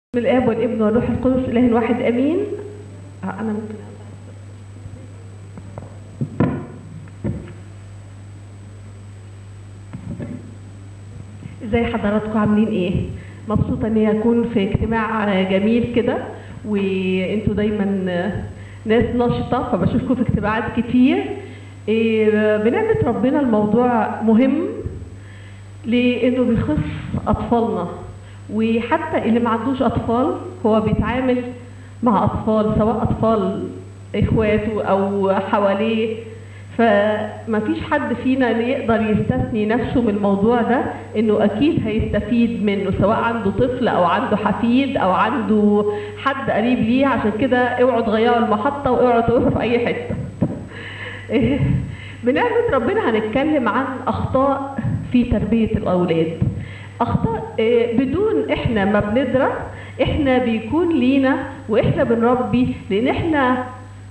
من الاب والابن والروح القدس اله واحد امين آه، انا ممكن ازاي حضراتكم عاملين ايه مبسوطه اني اكون في اجتماع آه، جميل كده وانتوا دايما آه، ناس نشطه فبشوفكم في اجتماعات كتير إيه، بنعمه ربنا الموضوع مهم لانه بيخص اطفالنا وحتى اللي ما عندوش اطفال هو بيتعامل مع اطفال سواء اطفال اخواته او حواليه فما فيش حد فينا اللي يقدر يستثني نفسه من الموضوع ده انه اكيد هيستفيد منه سواء عنده طفل او عنده حفيد او عنده حد قريب ليه عشان كده اوعوا تغيروا المحطه واوعوا تروحوا في اي حته بنعمة ربنا هنتكلم عن أخطاء في تربية الأولاد أخطاء آه، بدون إحنا ما بندرى إحنا بيكون لينا وإحنا بنربي لأن إحنا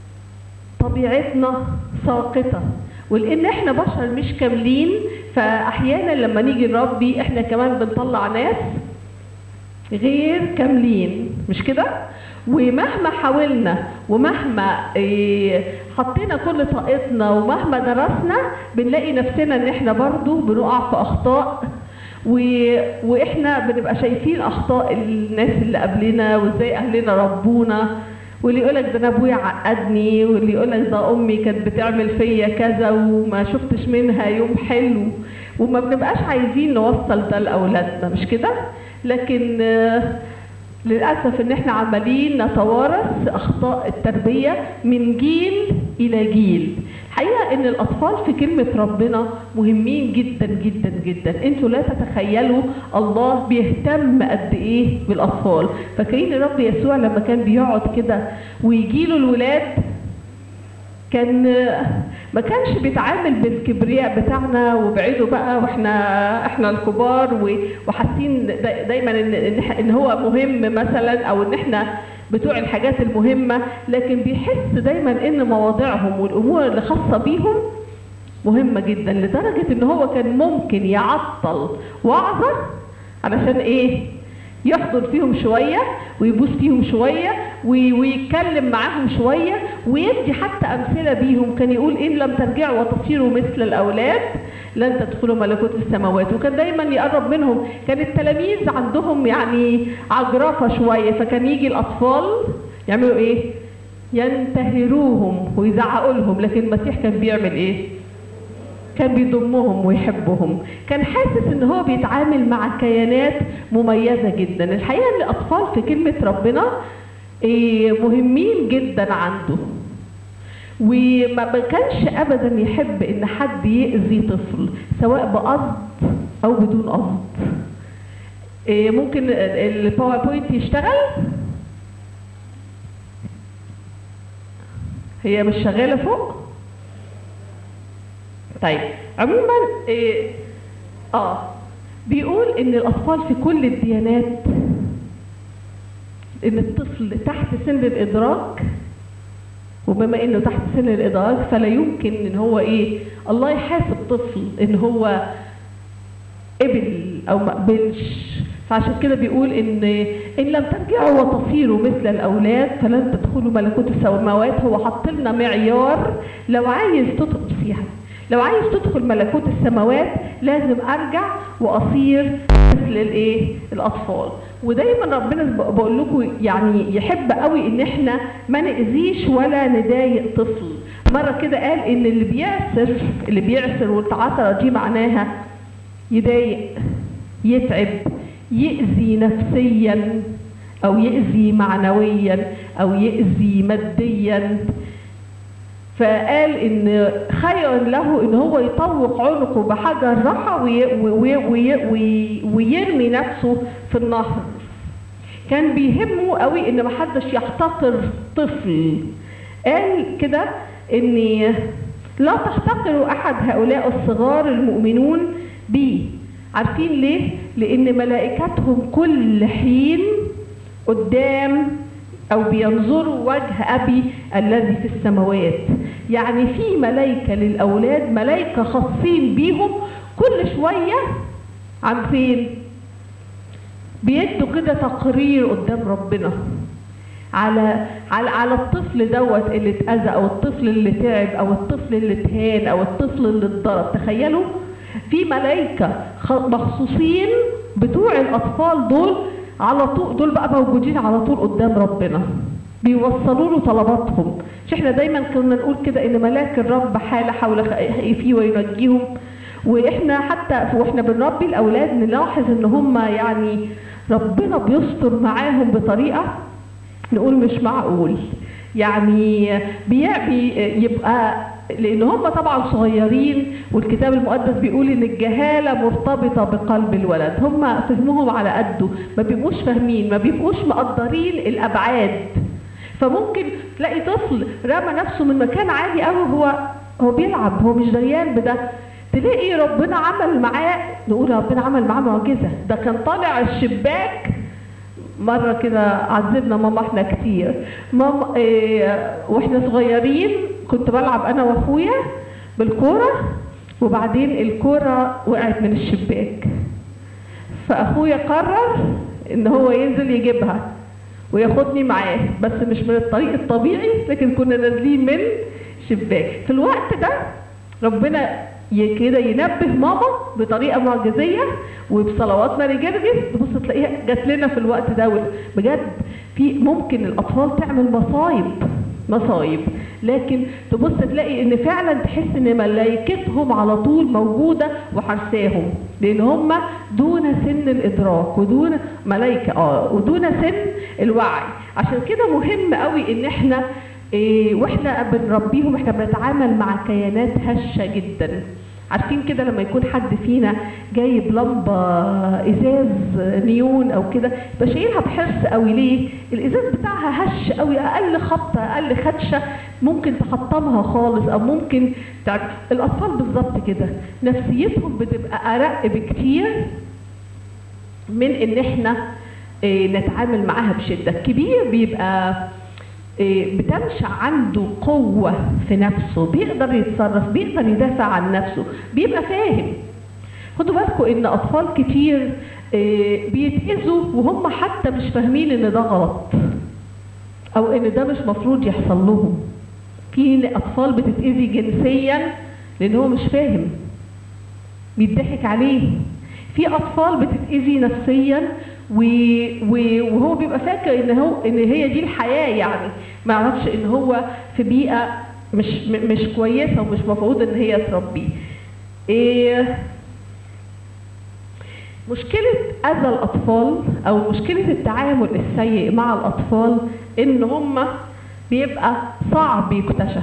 طبيعتنا ساقطة ولأن إحنا بشر مش كاملين فأحيانا لما نيجي نربي إحنا كمان بنطلع ناس غير كاملين مش كده ومهما حاولنا ومهما إيه، حطينا كل طاقتنا ومهما درسنا بنلاقي نفسنا ان احنا برضو بنقع في اخطاء و... واحنا بنبقى شايفين اخطاء الناس اللي قبلنا وازاي اهلنا ربونا واللي يقولك ده انا ابويا عقدني واللي يقولك ده امي كانت بتعمل فيا كذا وما شفتش منها يوم حلو وما بنبقاش عايزين نوصل ده لاولادنا مش كده لكن آه، للاسف ان احنا عمالين نتوارث اخطاء التربيه من جيل الى جيل الحقيقه ان الاطفال في كلمه ربنا مهمين جدا جدا جدا انتوا لا تتخيلوا الله بيهتم قد ايه بالاطفال فاكرين الرب يسوع لما كان بيقعد كده ويجيله الولاد كان ما كانش بيتعامل بالكبرياء بتاعنا وبعيده بقى واحنا احنا الكبار و- وحاسين دا- دايما ان ان إح- ان هو مهم مثلا او ان احنا بتوع الحاجات المهمه لكن بيحس دايما ان مواضيعهم والامور اللي خاصه بيهم مهمه جدا لدرجه ان هو كان ممكن يعطل وعظه علشان ايه يحضر فيهم شوية ويبوس فيهم شوية وي- ويتكلم معاهم شوية ويدي حتى أمثلة بيهم كان يقول إن لم ترجعوا وتصيروا مثل الأولاد لن تدخلوا ملكوت السماوات وكان دايما يقرب منهم كان التلاميذ عندهم يعني عجرفة شوية فكان يجي الأطفال يعملوا إيه؟ ينتهروهم ويزعقوا لهم لكن المسيح كان بيعمل إيه؟ كان بيضمهم ويحبهم كان حاسس ان هو بيتعامل مع كيانات مميزة جدا الحقيقة ان الاطفال في كلمة ربنا إيه، مهمين جدا عنده وما ما كانش ابدا يحب ان حد يأذي طفل سواء بقصد او بدون قصد إيه، ممكن الباوربوينت يشتغل هي مش شغالة فوق طيب عموما إيه اه بيقول ان الاطفال في كل الديانات ان الطفل تحت سن الادراك وبما انه تحت سن الادراك فلا يمكن ان هو ايه الله يحاسب طفل ان هو قبل او ما قبلش فعشان كده بيقول ان ان لم ترجعوا وتصيروا مثل الاولاد فلن تدخلوا ملكوت السماوات هو حط لنا معيار لو عايز تدخل فيها لو عايز تدخل ملكوت السماوات لازم ارجع واصير مثل الايه الاطفال ودايما ربنا ب- بقول لكم يعني يحب قوي ان احنا ما ناذيش ولا نضايق طفل مره كده قال ان اللي بيعسر اللي بيعسر والتعثره دي معناها يضايق يتعب يأذي نفسيا أو يأذي معنويا أو يأذي ماديا فقال إن خير له إن هو يطوق عنقه بحجر رحى وي- وي- وي- وي- ويرمي نفسه في النهر كان بيهمه قوي ان محدش يحتقر طفل قال كده ان لا تحتقروا احد هؤلاء الصغار المؤمنون بي عارفين ليه لان ملائكتهم كل حين قدام او بينظروا وجه ابي الذي في السماوات يعني في ملائكه للاولاد ملائكه خاصين بيهم كل شويه عن فين بيدوا كده تقرير قدام ربنا على على على الطفل دوت اللي اتأذى او الطفل اللي تعب او الطفل اللي اتهان او الطفل اللي اتضرب تخيلوا في ملائكة خ- مخصوصين بتوع الاطفال دول على طول دول بقى موجودين على طول قدام ربنا بيوصلوا له طلباتهم مش احنا دايما كنا نقول كده ان ملاك الرب حال حول خائفيه وينجيهم واحنا حتى واحنا بنربي الاولاد نلاحظ ان هم يعني ربنا بيستر معاهم بطريقه نقول مش معقول يعني بي بي يبقى لان هم طبعا صغيرين والكتاب المقدس بيقول ان الجهاله مرتبطه بقلب الولد هم فهمهم على قده ما بيبقوش فاهمين ما بيبقوش مقدرين الابعاد فممكن تلاقي طفل رمى نفسه من مكان عالي قوي هو هو بيلعب هو مش دريان بده تلاقي ربنا عمل معاه نقول ربنا عمل معاه معجزه ده كان طالع الشباك مرة كده عذبنا ماما احنا كتير ماما إيه واحنا صغيرين كنت بلعب انا واخويا بالكورة وبعدين الكورة وقعت من الشباك فاخويا قرر ان هو ينزل يجيبها وياخدني معاه بس مش من الطريق الطبيعي لكن كنا نازلين من شباك في الوقت ده ربنا ي- كده ينبه ماما بطريقه معجزيه وبصلوات ماري جرجس تبص تلاقيها جات لنا في الوقت ده بجد في ممكن الاطفال تعمل مصايب مصايب لكن تبص تلاقي ان فعلا تحس ان ملائكتهم على طول موجوده وحرساهم لان هم دون سن الادراك ودون ملائكه اه ودون سن الوعي عشان كده مهم قوي ان احنا إيه واحنا بنربيهم احنا بنتعامل مع كيانات هشه جدا عارفين كده لما يكون حد فينا جايب لمبه ازاز نيون او كده يبقى شايلها بحرص قوي ليه الازاز بتاعها هش قوي اقل خبطه اقل خدشه ممكن تحطمها خالص او ممكن تعد... الاطفال بالظبط كده نفسيتهم بتبقى ارق بكتير من ان احنا إيه نتعامل معاها بشده الكبير بيبقى إيه بتنشأ عنده قوة في نفسه بيقدر يتصرف بيقدر يدافع عن نفسه بيبقى فاهم خدوا بالكم ان اطفال كتير إيه بيتأذوا وهم حتى مش فاهمين ان ده غلط او ان ده مش مفروض يحصل لهم في اطفال بتتأذي جنسيا لان هو مش فاهم بيضحك عليه في اطفال بتتأذي نفسيا و... و... وهو بيبقى فاكر ان هو ان هي دي الحياه يعني ما يعرفش ان هو في بيئه مش م... مش كويسه ومش مفروض ان هي تربيه إيه مشكلة أذى الأطفال أو مشكلة التعامل السيء مع الأطفال إن هم بيبقى صعب يكتشف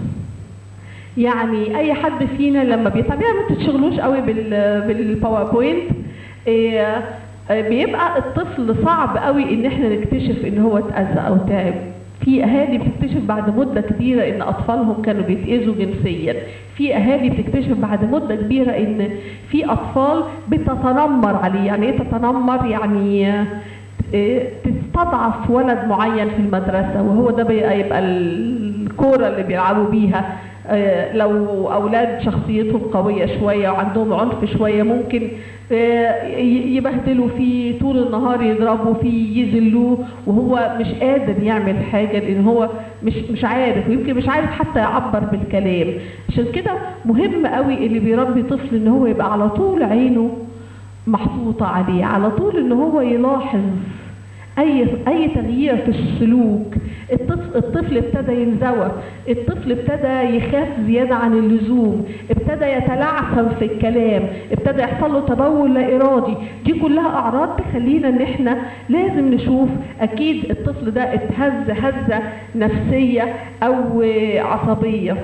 يعني أي حد فينا لما بيتعب يعني ما تتشغلوش قوي بال بالباوربوينت إيه بيبقى الطفل صعب قوي ان احنا نكتشف ان هو اتأذى او تعب في اهالي بتكتشف بعد مده كبيره ان اطفالهم كانوا بيتاذوا جنسيا في اهالي بتكتشف بعد مده كبيره ان في اطفال بتتنمر عليه يعني ايه تتنمر يعني تستضعف ولد معين في المدرسه وهو ده يبقى الكوره اللي بيلعبوا بيها لو اولاد شخصيتهم قويه شويه وعندهم عنف شويه ممكن يبهدلوا فيه طول النهار يضربوا فيه يذلوه وهو مش قادر يعمل حاجه لان هو مش مش عارف ويمكن مش عارف حتى يعبر بالكلام عشان كده مهم قوي اللي بيربي طفل ان هو يبقى على طول عينه محطوطه عليه على طول ان هو يلاحظ اي اي تغيير في السلوك الطفل الطفل ابتدى ينزوى الطفل ابتدى يخاف زياده عن اللزوم ابتدى يتلعثم في الكلام ابتدى يحصل له تبول لا ارادي دي كلها اعراض تخلينا ان احنا لازم نشوف اكيد الطفل ده اتهز هزه نفسيه او عصبيه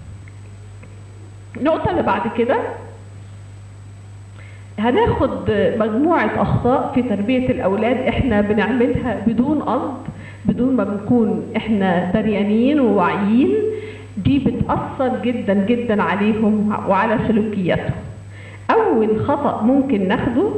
النقطه اللي بعد كده هناخد مجموعة أخطاء في تربية الأولاد إحنا بنعملها بدون قصد بدون ما بنكون إحنا دريانين وواعيين دي بتأثر جدا جدا عليهم وعلى سلوكياتهم أول خطأ ممكن ناخده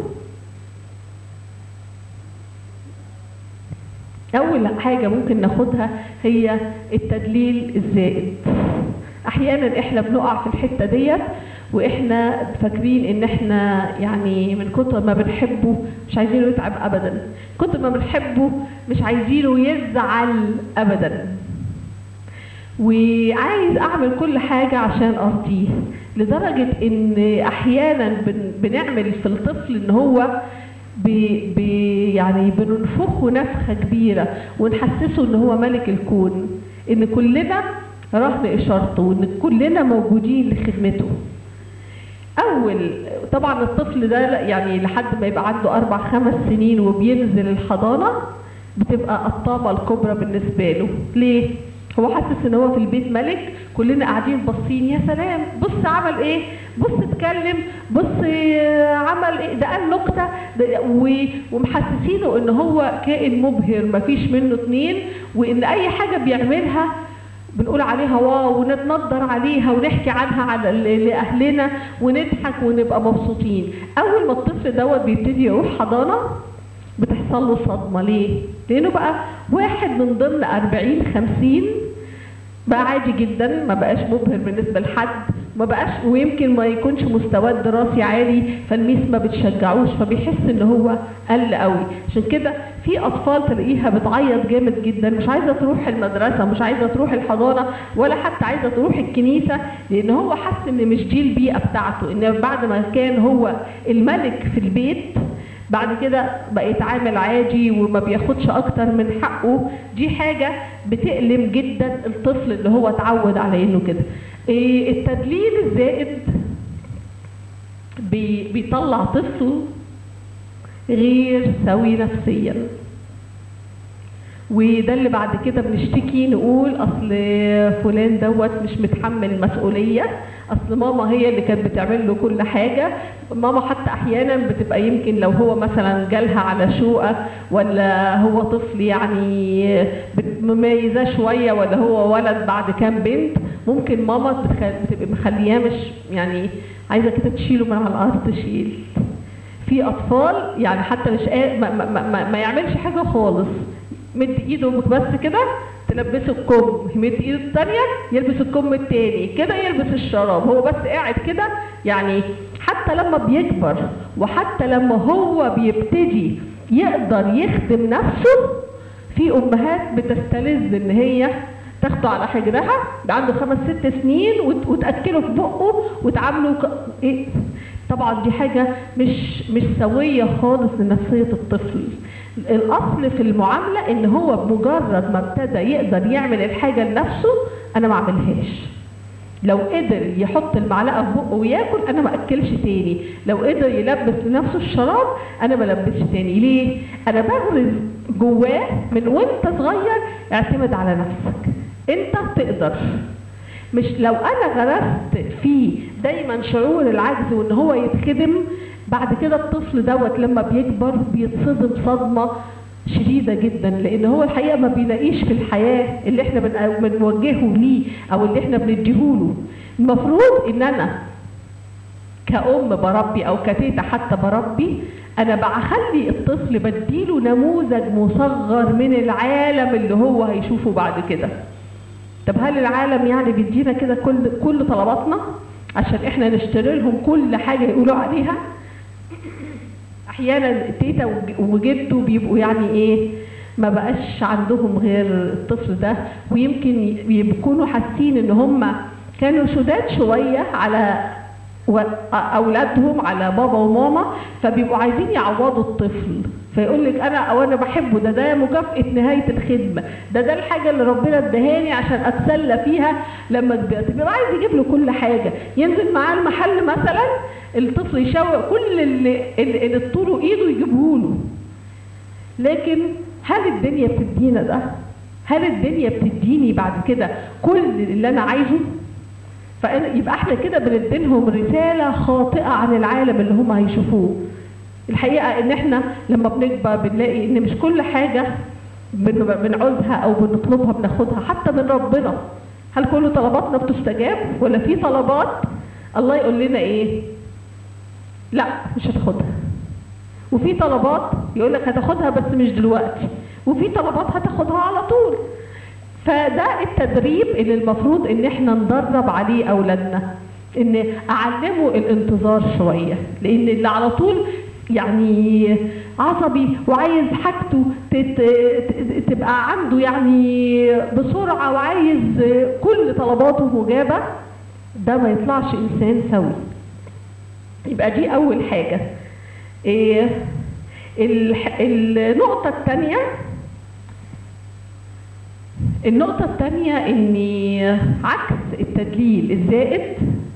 أول حاجة ممكن ناخدها هي التدليل الزائد أحيانا إحنا بنقع في الحتة ديت واحنا فاكرين ان احنا يعني من كتر ما بنحبه مش عايزينه يتعب ابدا كتر ما بنحبه مش عايزينه يزعل ابدا وعايز اعمل كل حاجة عشان ارضيه لدرجة ان احيانا بن بنعمل في الطفل ان هو بي بي يعني بننفخه نفخة كبيرة ونحسسه ان هو ملك الكون ان كلنا رهن اشارته وان كلنا موجودين لخدمته اول طبعا الطفل ده يعني لحد ما يبقى عنده اربع خمس سنين وبينزل الحضانة بتبقى الطامة الكبرى بالنسبة له ليه؟ هو حاسس ان هو في البيت ملك كلنا قاعدين باصين يا سلام بص عمل ايه بص اتكلم بص عمل ايه ده قال نكته ومحسسينه ان هو كائن مبهر مفيش منه اتنين وان اي حاجه بيعملها بنقول عليها واو ونتنضر عليها ونحكي عنها على لاهلنا ونضحك ونبقى مبسوطين اول ما الطفل دوت بيبتدي يروح حضانه بتحصل له صدمه ليه لانه بقى واحد من ضمن 40 50 بقى عادي جدا ما بقاش مبهر بالنسبه لحد ما بقاش ويمكن ما يكونش مستواه الدراسي عالي فالميس ما بتشجعوش فبيحس ان هو قل قوي عشان كده في اطفال تلاقيها بتعيط جامد جدا مش عايزه تروح المدرسه مش عايزه تروح الحضانه ولا حتى عايزه تروح الكنيسه لان هو حس ان مش دي البيئه بتاعته ان بعد ما كان هو الملك في البيت بعد كده بقى يتعامل عادي وما بياخدش اكتر من حقه دي حاجة بتألم جدا الطفل اللي هو اتعود على انه كده إيه التدليل الزائد بي بيطلع طفل غير سوي نفسيا وده اللي بعد كده بنشتكي نقول اصل فلان دوت مش متحمل المسؤوليه اصل ماما هي اللي كانت بتعمل له كل حاجه ماما حتى احيانا بتبقى يمكن لو هو مثلا جالها على شقه ولا هو طفل يعني مميزاه شويه ولا هو ولد بعد كام بنت ممكن ماما بتبقى مخلياه مش يعني عايزه كده تشيله من على الارض تشيل في اطفال يعني حتى مش ما, ما, ما, ما يعملش حاجه خالص مد ايده بس كده تلبسه الكم يمد ايده الثانيه يلبس الكم الثاني كده يلبس الشراب هو بس قاعد كده يعني حتى لما بيكبر وحتى لما هو بيبتدي يقدر يخدم نفسه في امهات بتستلذ ان هي تاخده على حجرها ده عنده خمس ست سنين وتاكله في بقه وتعامله ك... ايه طبعا دي حاجه مش مش سويه خالص لنفسيه الطفل الاصل في المعامله ان هو بمجرد ما ابتدى يقدر يعمل الحاجه لنفسه انا ما اعملهاش لو قدر يحط المعلقه في بقه وياكل انا ما اكلش تاني لو قدر يلبس لنفسه الشراب انا ما لبسش تاني ليه انا بغرز جواه من وانت صغير اعتمد على نفسك انت تقدر مش لو انا غرست فيه دايما شعور العجز وان هو يتخدم بعد كده الطفل دوت لما بيكبر بيتصدم صدمة شديدة جدا لان هو الحقيقة ما بيلاقيش في الحياة اللي احنا بنوجهه ليه او اللي احنا بنديهوله المفروض ان انا كأم بربي او كتيتة حتى بربي انا بخلي الطفل بديله نموذج مصغر من العالم اللي هو هيشوفه بعد كده طب هل العالم يعني بيدينا كده كل كل طلباتنا عشان احنا نشتري لهم كل حاجه يقولوا عليها احيانا تيتا وجده بيبقوا يعني ايه ما بقاش عندهم غير الطفل ده ويمكن بيكونوا حاسين ان هم كانوا شداد شويه على اولادهم على بابا وماما فبيبقوا عايزين يعوضوا الطفل فيقول لك انا او انا بحبه ده ده مكافاه نهايه الخدمه ده ده الحاجه اللي ربنا ادهاني عشان اتسلى فيها لما كبرت بيبقى عايز يجيب له كل حاجه ينزل معاه المحل مثلا الطفل يشوق كل اللي, اللي طوله ايده يجيبه له لكن هل الدنيا بتدينا ده هل الدنيا بتديني بعد كده كل اللي انا عايزه فيبقى احنا كده بنديلهم رساله خاطئه عن العالم اللي هم هيشوفوه الحقيقه ان احنا لما بنكبر بنلاقي ان مش كل حاجه بنعوزها او بنطلبها بناخدها حتى من ربنا هل كل طلباتنا بتستجاب ولا في طلبات الله يقول لنا ايه لا مش هتاخدها وفي طلبات يقول لك هتاخدها بس مش دلوقتي وفي طلبات هتاخدها على طول فده التدريب اللي المفروض ان احنا ندرب عليه اولادنا ان اعلمه الانتظار شويه لان اللي على طول يعني عصبي وعايز حاجته تت- ت- تبقى عنده يعني بسرعه وعايز كل طلباته مجابه ده ما يطلعش انسان سوي يبقى دي اول حاجه إيه الح- النقطه الثانيه النقطة الثانية إن عكس التدليل الزائد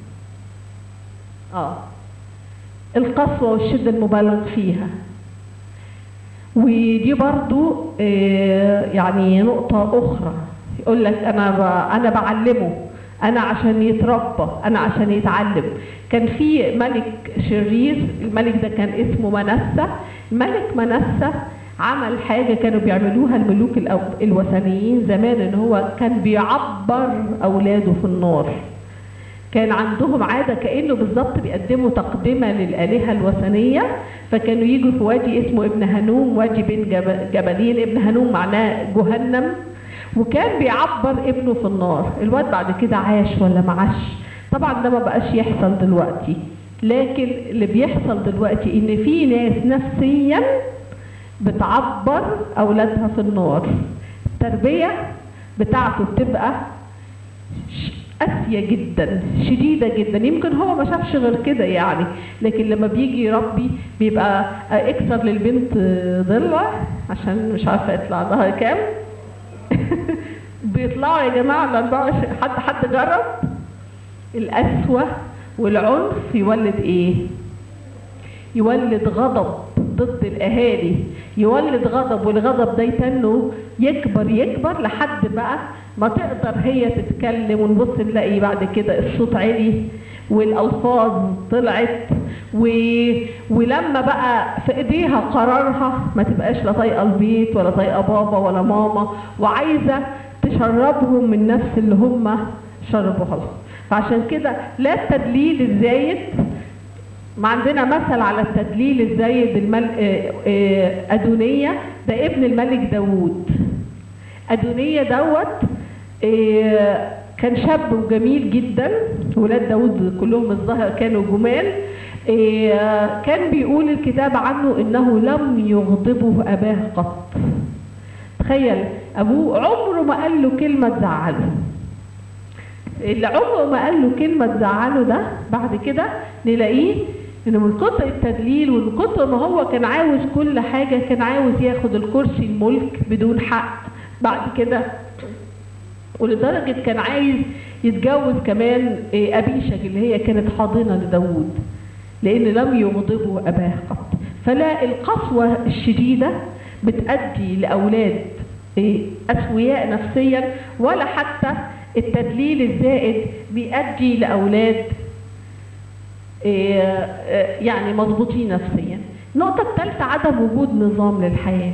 اه القسوة والشدة المبالغ فيها ودي برضو آه، يعني نقطة أخرى يقول لك أنا ب- أنا بعلمه أنا عشان يتربى أنا عشان يتعلم كان في ملك شرير الملك ده كان اسمه منسى الملك منسى عمل حاجة كانوا بيعملوها الملوك الأو- الوثنيين زمان إن هو كان بيعبر أولاده في النار كان عندهم عادة كأنه بالظبط بيقدموا تقدمة للآلهة الوثنية فكانوا يجوا في وادي اسمه ابن هنوم وادي بين جب- جبلين ابن هنوم معناه جهنم وكان بيعبر ابنه في النار الواد بعد كده عاش ولا ما عاش طبعا ده ما بقاش يحصل دلوقتي لكن اللي بيحصل دلوقتي ان في ناس نفسيا بتعبر اولادها في النار التربيه بتاعته بتبقى قاسية جدا شديدة جدا يمكن هو ما شافش غير كده يعني لكن لما بيجي يربي بيبقى آه، اكسر للبنت آه، ضلع عشان مش عارفة يطلع لها كام بيطلعوا يا جماعة ال 24 حد حد جرب القسوة والعنف يولد ايه يولد غضب ضد الاهالي يولد غضب والغضب ده يتنه يكبر يكبر لحد بقى ما تقدر هي تتكلم ونبص نلاقي بعد كده الصوت عالي والالفاظ طلعت و... ولما بقى في ايديها قرارها ما تبقاش لا طايقه البيت ولا طايقه بابا ولا ماما وعايزه تشربهم من نفس اللي هم شربوها لها فعشان كده لا التدليل الزايد ما عندنا مثل على التدليل الزايد المل... آه، آه، أدونية ده ابن الملك داوود أدونية دوت آه، كان شاب وجميل جدا ولاد داوود كلهم الظاهر كانوا جمال آه، كان بيقول الكتاب عنه انه لم يغضبه اباه قط تخيل ابوه عمره ما قال له كلمه تزعله اللي عمره ما قال له كلمة تزعله ده بعد كده نلاقيه انه من كتر التدليل ومن كتر ما هو كان عاوز كل حاجة كان عاوز ياخد الكرسي الملك بدون حق بعد كده ولدرجة كان عايز يتجوز كمان إيه، أبيشج اللي هي كانت حاضنة لداوود لأن لم يغضبه أباه قط فلا القسوة الشديدة بتأدي لأولاد إيه، أسوياء نفسيا ولا حتى التدليل الزائد بيؤدي لأولاد إيه، آه، يعني مضبوطين نفسيا النقطة الثالثة عدم وجود نظام للحياة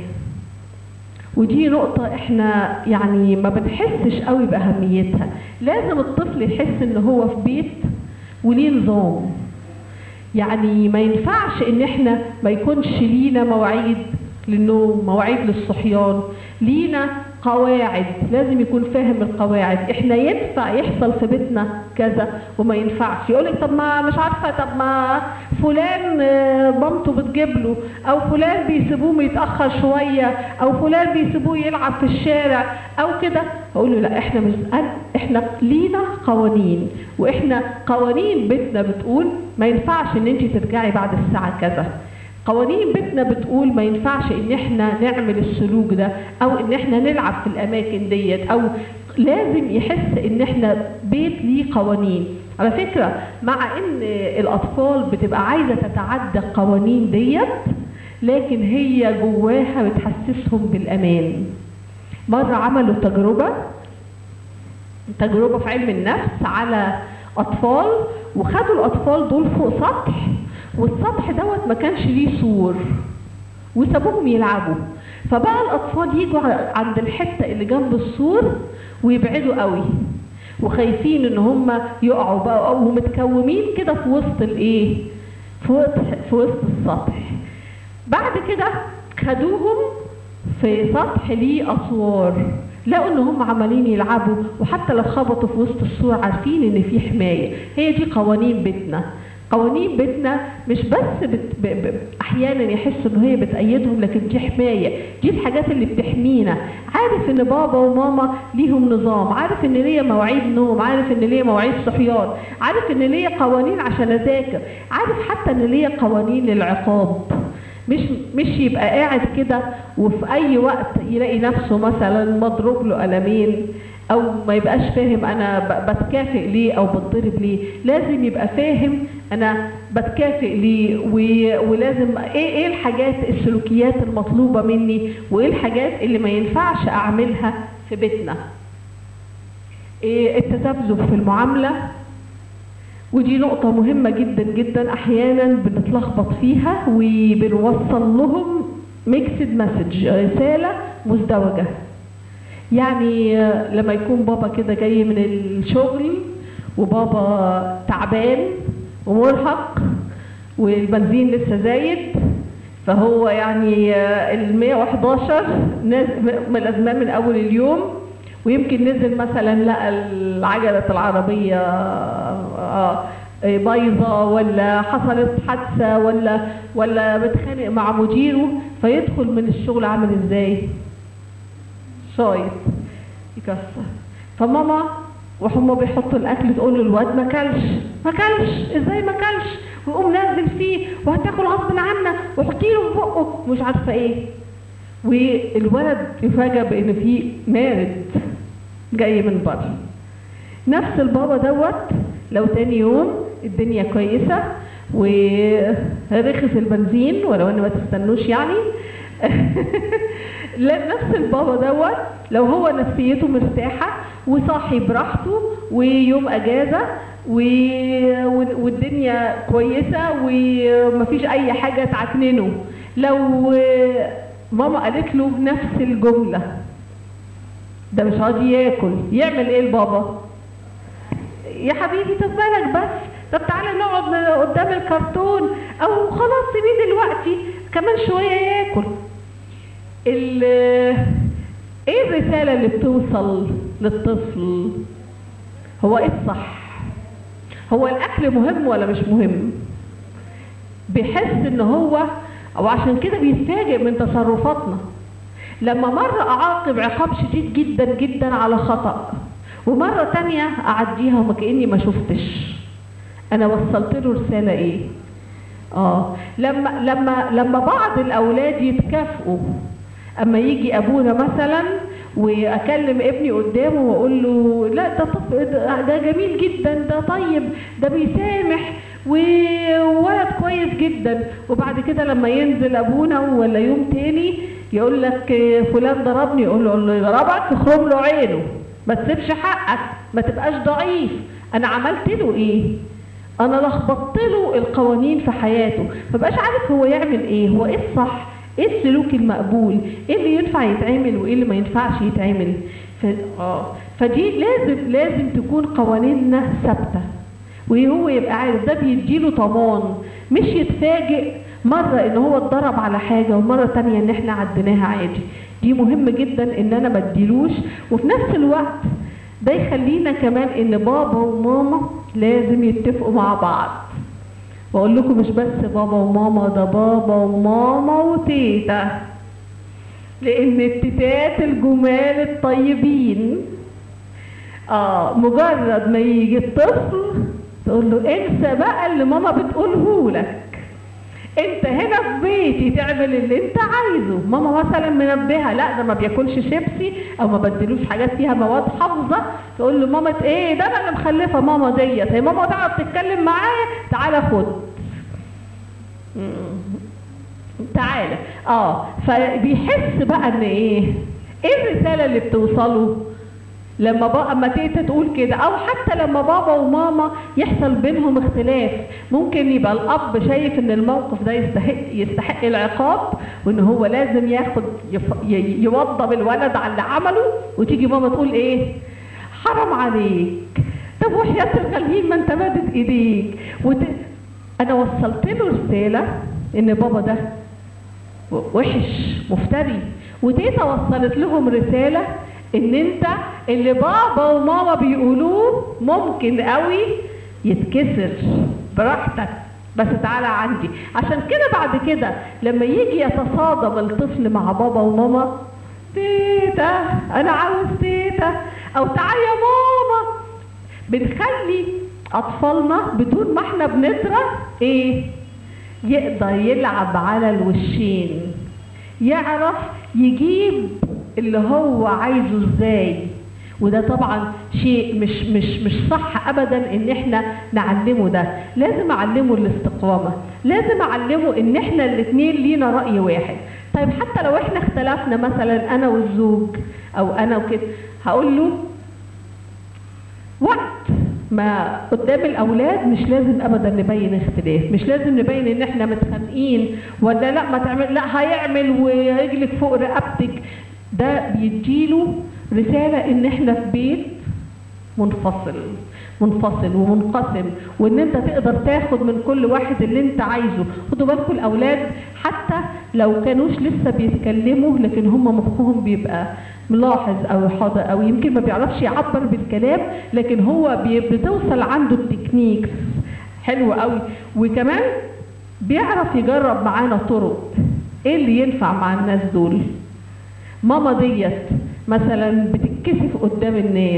ودي نقطة احنا يعني ما بنحسش قوي بأهميتها لازم الطفل يحس ان هو في بيت وليه نظام يعني ما ينفعش ان احنا ما يكونش لينا مواعيد للنوم مواعيد للصحيان لينا قواعد لازم يكون فاهم القواعد احنا ينفع يحصل في بيتنا كذا وما ينفعش يقول لك طب ما مش عارفه طب ما فلان آه، مامته بتجيب له او فلان بيسيبوه يتاخر شويه او فلان بيسيبوه يلعب في الشارع او كده اقول له لا احنا مش أنا- احنا لينا قوانين واحنا قوانين بيتنا بتقول ما ينفعش ان انت ترجعي بعد الساعه كذا قوانين بيتنا بتقول ما ينفعش ان احنا نعمل السلوك ده او ان احنا نلعب في الاماكن ديت او لازم يحس ان احنا بيت ليه قوانين على فكرة مع ان الاطفال بتبقى عايزة تتعدى القوانين ديت لكن هي جواها بتحسسهم بالامان مرة عملوا تجربة تجربة في علم النفس على أطفال وخدوا الأطفال دول فوق سطح والسطح دوت ما كانش ليه سور وسابوهم يلعبوا فبقى الأطفال يجوا ع- عند الحتة اللي جنب السور ويبعدوا قوي وخايفين ان هم يقعوا بقى ومتكومين كده في وسط الايه في وسط في وسط السطح بعد كده خدوهم في سطح ليه اسوار لقوا ان هم عمالين يلعبوا وحتى لو خبطوا في وسط السور عارفين ان في حمايه هي دي قوانين بيتنا قوانين بيتنا مش بس بت... ب... ب... احيانا يحسوا ان هي بتأيدهم لكن دي حمايه دي الحاجات اللي بتحمينا عارف ان بابا وماما ليهم نظام عارف ان ليا مواعيد نوم عارف ان ليا مواعيد صحيان عارف ان ليا قوانين عشان اذاكر عارف حتى ان ليا قوانين للعقاب مش مش يبقى قاعد كده وفي اي وقت يلاقي نفسه مثلا مضروب له قلمين او ما يبقاش فاهم انا ب- بتكافئ ليه او بتضرب ليه لازم يبقى فاهم انا بتكافئ ليه و- ولازم ايه ايه الحاجات السلوكيات المطلوبه مني وايه الحاجات اللي ما ينفعش اعملها في بيتنا إيه التذبذب في المعامله ودي نقطة مهمة جدا جدا أحيانا بنتلخبط فيها وبنوصل لهم ميكسد مسج رسالة مزدوجة يعني آه، لما يكون بابا كده جاي من الشغل وبابا تعبان ومرهق والبنزين لسه زايد فهو يعني ال 111 نازل من الازمان من اول اليوم ويمكن نزل مثلا لقى العجلة العربية آه، آه، بايظة ولا حصلت حادثة ولا ولا بتخانق مع مديره فيدخل من الشغل عامل ازاي؟ شايط يكسر فماما وهم بيحطوا الاكل تقول له الواد ما كلش ما كلش ازاي ما كلش ويقوم نازل فيه وهتاكل غصب عنك وحطي له في بقه مش عارفه ايه والولد يفاجئ بان في مارد جاي من بره نفس البابا دوت لو تاني يوم الدنيا كويسه ورخص البنزين ولو ان ما تستنوش يعني لا نفس البابا دوت لو هو نفسيته مرتاحة وصاحي براحته ويوم اجازة و... و- والدنيا كويسة ومفيش اي حاجة تعكننه لو ماما قالت له نفس الجملة ده مش راضي ياكل يعمل ايه البابا يا حبيبي طب مالك بس طب تعالى نقعد قدام الكرتون او خلاص سيبيه دلوقتي كمان شوية ياكل ال ايه الرسالة اللي بتوصل للطفل هو ايه الصح هو الاكل مهم ولا مش مهم بيحس ان هو او عشان كده بيتفاجئ من تصرفاتنا لما مرة اعاقب عقاب شديد جدا جدا على خطأ ومرة تانية اعديها وما كأني ما شفتش انا وصلت له رسالة ايه اه لما لما لما بعض الاولاد يتكافئوا اما يجي ابونا مثلا واكلم ابني قدامه واقول له لا ده طف ده ده جميل جدا ده طيب ده بيسامح وولد كويس جدا وبعد كده لما ينزل ابونا ولا يوم تاني يقول لك فلان ضربني يقول له اللي ضربك تخرم له عينه ما تسيبش حقك ما تبقاش ضعيف انا عملت له ايه انا لخبطت له القوانين في حياته مبقاش عارف هو يعمل ايه هو ايه الصح ايه السلوك المقبول ايه اللي ينفع يتعمل وايه اللي ما ينفعش يتعمل ف... اه فدي لازم لازم تكون قوانيننا ثابته وهو يبقى عارف ده بيديله طمان مش يتفاجئ مرة ان هو اتضرب على حاجة ومرة تانية ان احنا عديناها عادي دي مهم جدا ان انا ما اديلوش وفي نفس الوقت ده يخلينا كمان ان بابا وماما لازم يتفقوا مع بعض واقول لكم مش بس بابا وماما ده بابا وماما وتيتا لان التيتات الجمال الطيبين اه مجرد ما يجي الطفل تقول له انسى بقى اللي ماما بتقوله لك انت هنا في بيتي تعمل اللي انت عايزه ماما مثلا منبهه لا ده ما بياكلش شيبسي او ما بدلوش حاجات فيها مواد حافظه تقول له ماما ايه ده انا اللي مخلفه ماما ديت هي ماما تعرف تتكلم معايا تعالى خد تعالى اه فبيحس بقى ان ايه ايه الرساله اللي بتوصله لما بقى اما تيتا تقول كده او حتى لما بابا وماما يحصل بينهم اختلاف ممكن يبقى الاب شايف ان الموقف ده يستحق يستحق العقاب وان هو لازم ياخد يف... ي- يوضب الولد على اللي عمله وتيجي ماما تقول ايه حرام عليك طب وحياة الغاليين ما انت مادد ايديك وت... انا وصلت له رساله ان بابا ده وحش مفتري وتيتا وصلت لهم رساله ان انت اللي بابا وماما بيقولوه ممكن قوي يتكسر براحتك بس تعالى عندي عشان كده بعد كده لما يجي يتصادم الطفل مع بابا وماما تيتا انا عاوز تيتا او تعالى يا ماما بنخلي اطفالنا بدون ما احنا بنطرح ايه يقدر يلعب على الوشين يعرف يجيب اللي هو عايزه ازاي وده طبعا شيء مش مش مش صح ابدا ان احنا نعلمه ده لازم اعلمه الاستقامه لازم اعلمه ان احنا الاثنين لينا راي واحد طيب حتى لو احنا اختلفنا مثلا انا والزوج او انا وكده هقول له وقت ما قدام الاولاد مش لازم ابدا نبين اختلاف مش لازم نبين ان احنا متخانقين ولا لا ما تعمل لا هيعمل ورجلك فوق رقبتك ده بيديله رساله ان احنا في بيت منفصل منفصل ومنقسم وان انت تقدر تاخد من كل واحد اللي انت عايزه خدوا بالكم الاولاد حتى لو كانوش لسه بيتكلموا لكن هم مخهم بيبقى ملاحظ او حاضر او يمكن ما بيعرفش يعبر بالكلام لكن هو بي- بتوصل عنده التكنيك حلو قوي وكمان بيعرف يجرب معانا طرق ايه اللي ينفع مع الناس دول ماما ديت مثلا بتتكسف قدام الناس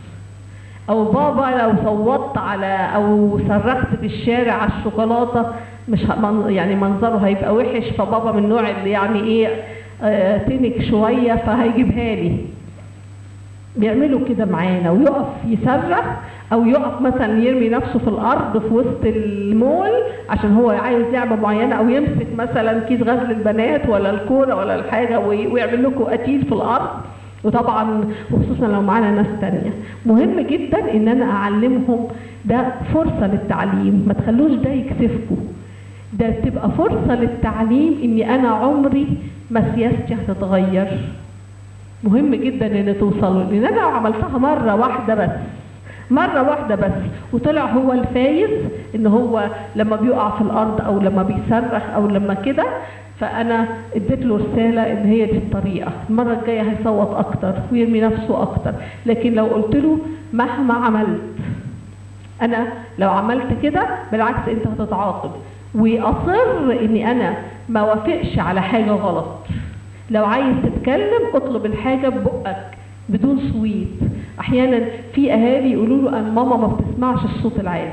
او بابا لو صوتت على او صرخت في الشارع على الشوكولاته مش ه- من- يعني منظره هيبقى وحش فبابا من النوع اللي يعني ايه آه، تنك شويه فهيجيبها لي بيعملوا كده معانا ويقف يصرخ او يقف مثلا يرمي نفسه في الارض في وسط المول عشان هو عايز لعبه معينه او يمسك مثلا كيس غزل البنات ولا الكوره ولا الحاجه وي- ويعمل لكم قتيل في الارض وطبعا وخصوصا لو معانا ناس تانية مهم جدا ان انا اعلمهم ده فرصة للتعليم ما تخلوش ده يكسفكم ده تبقى فرصة للتعليم اني انا عمري ما سياستي هتتغير مهم جدا ان توصلوا لان انا لو عملتها مرة واحدة بس مرة واحدة بس وطلع هو الفايز ان هو لما بيقع في الارض او لما بيصرخ او لما كده فانا اديت له رسالة ان هي دي الطريقة المرة الجاية هيصوت اكتر ويرمي نفسه اكتر لكن لو قلت له مهما عملت انا لو عملت كده بالعكس انت هتتعاقب واصر اني انا ما وافقش على حاجة غلط لو عايز تتكلم اطلب الحاجة ببقك بدون صويت احيانا في اهالي يقولوا له ان ماما ما بتسمعش الصوت العالي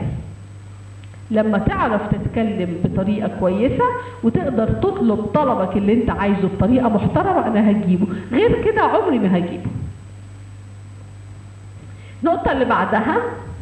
لما تعرف تتكلم بطريقة كويسة وتقدر تطلب طلبك اللي انت عايزه بطريقة محترمة انا هجيبه غير كده عمري ما هجيبه النقطة اللي بعدها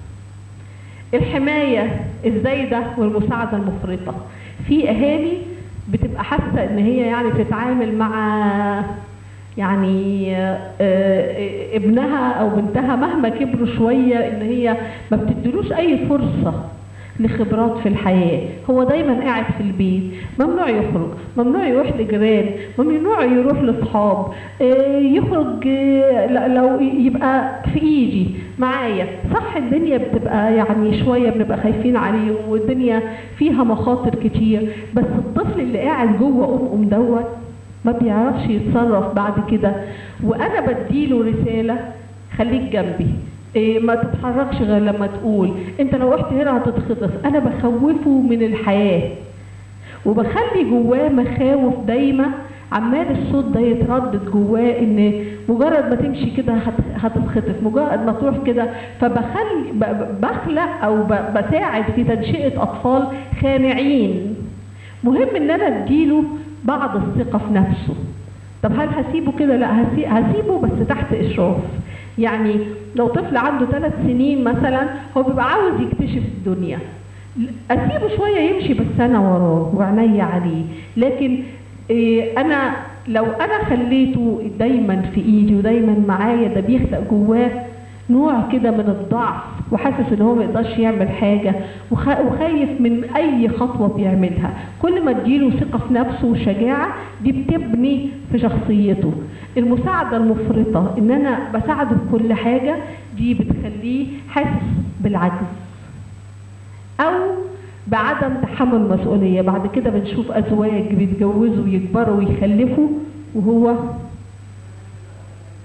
الحماية الزايدة والمساعدة المفرطة في اهالي بتبقى حاسة ان هي يعني بتتعامل مع يعني آه، آه، ابنها او بنتها مهما كبروا شوية ان هي ما بتدلوش اي فرصة لخبرات في الحياة هو دايما قاعد في البيت ممنوع يخرج ممنوع يروح لجيران ممنوع يروح لاصحاب آه، يخرج آه، ل- لو يبقى في ايدي معايا صح الدنيا بتبقى يعني شوية بنبقى خايفين عليه والدنيا فيها مخاطر كتير بس الطفل اللي قاعد جوه ام ام دوت ما بيعرفش يتصرف بعد كده وانا بديله رسالة خليك جنبي إيه ما تتحركش غير لما تقول انت لو رحت هنا هتتخطف انا بخوفه من الحياة وبخلي جواه مخاوف دايما عمال الصوت ده يتردد جواه ان مجرد ما تمشي كده هت- هتتخطف مجرد ما تروح كده فبخلي ب- ب- بخلق او ب- بساعد في تنشئة اطفال خانعين مهم ان انا اديله بعض الثقة في نفسه طب هل هسيبه كده لا هسي- هسيبه بس تحت اشراف يعني لو طفل عنده ثلاث سنين مثلا هو بيبقى عاوز يكتشف الدنيا اسيبه شويه يمشي بس انا وراه وعينيا عليه لكن إيه انا لو انا خليته دايما في ايدي ودايما معايا ده بيخلق جواه نوع كده من الضعف وحاسس ان هو ما يقدرش يعمل حاجه وخ- وخايف من اي خطوه بيعملها كل ما اديله ثقه في نفسه وشجاعه دي بتبني في شخصيته المساعده المفرطه ان انا بساعده بكل حاجه دي بتخليه حاسس بالعجز او بعدم تحمل المسؤوليه بعد كده بنشوف ازواج بيتجوزوا ويكبروا ويخلفوا وهو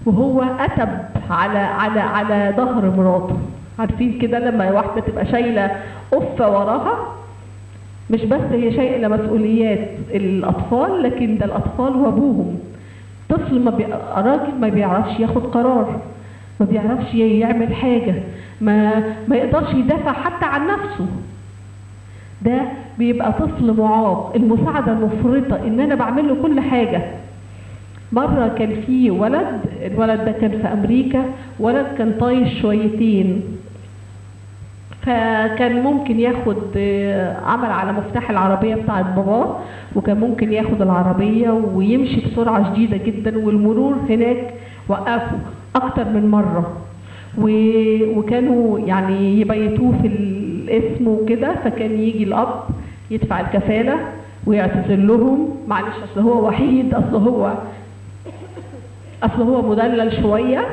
وهو أتب على على على ظهر مراته عارفين كده لما واحدة تبقى شايلة قفة وراها مش بس هي شايلة مسؤوليات الأطفال لكن ده الأطفال وأبوهم طفل ما بي... راجل ما بيعرفش ياخد قرار ما بيعرفش يعمل حاجة ما ما يقدرش يدافع حتى عن نفسه ده بيبقى طفل معاق المساعدة المفرطة ان انا بعمل له كل حاجة مرة كان في ولد الولد ده كان في امريكا ولد كان طايش شويتين فكان ممكن ياخد عمل على مفتاح العربية بتاعت باباه وكان ممكن ياخد العربية ويمشي بسرعة شديدة جدا والمرور هناك وقفوا أكتر من مرة وكانوا يعني يبيتوه في الاسم وكده فكان يجي الأب يدفع الكفالة ويعتذر لهم معلش أصل هو وحيد أصل هو أصل هو مدلل شوية